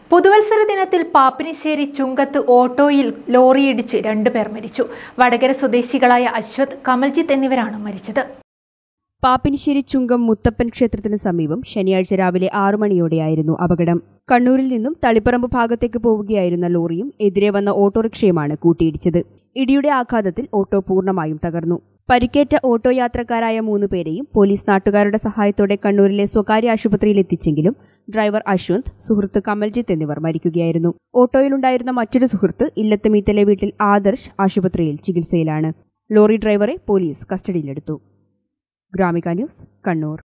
പുതുവത്സര ദിനത്തിൽ പാപ്പിനിശ്ശേരി ചുങ്കത്ത് ഓട്ടോയിൽ ലോറിയിടിച്ച് രണ്ടുപേർ മരിച്ചു വടകര സ്വദേശികളായ അശ്വത് കമൽജിത്ത് എന്നിവരാണ് മരിച്ചത് പാപ്പിനിശ്ശേരി ചുങ്കം മുത്തപ്പൻ ക്ഷേത്രത്തിന് സമീപം ശനിയാഴ്ച രാവിലെ ആറു മണിയോടെയായിരുന്നു അപകടം കണ്ണൂരിൽ നിന്നും തളിപ്പറമ്പ് ഭാഗത്തേക്ക് പോവുകയായിരുന്ന ലോറിയും എതിരെ വന്ന ഓട്ടോറിക്ഷയുമാണ് കൂട്ടിയിടിച്ചത് ഇടിയുടെ ആഘാതത്തിൽ ഓട്ടോ പൂർണ്ണമായും തകർന്നു പരിക്കേറ്റ ഓട്ടോ യാത്രക്കാരായ മൂന്ന് പേരെയും പോലീസ് നാട്ടുകാരുടെ സഹായത്തോടെ കണ്ണൂരിലെ സ്വകാര്യ ആശുപത്രിയിൽ എത്തിച്ചെങ്കിലും ഡ്രൈവർ അശ്വന്ത് സുഹൃത്ത് കമൽജിത്ത് എന്നിവർ മരിക്കുകയായിരുന്നു ഓട്ടോയിലുണ്ടായിരുന്ന മറ്റൊരു സുഹൃത്ത് ഇല്ലത്ത് മീത്തലെ വീട്ടിൽ ആദർശ് ആശുപത്രിയിൽ ചികിത്സയിലാണ് ലോറി ഡ്രൈവറെ പോലീസ് കസ്റ്റഡിയിലെടുത്തു ഗ്രാമിക ന്യൂസ് കണ്ണൂർ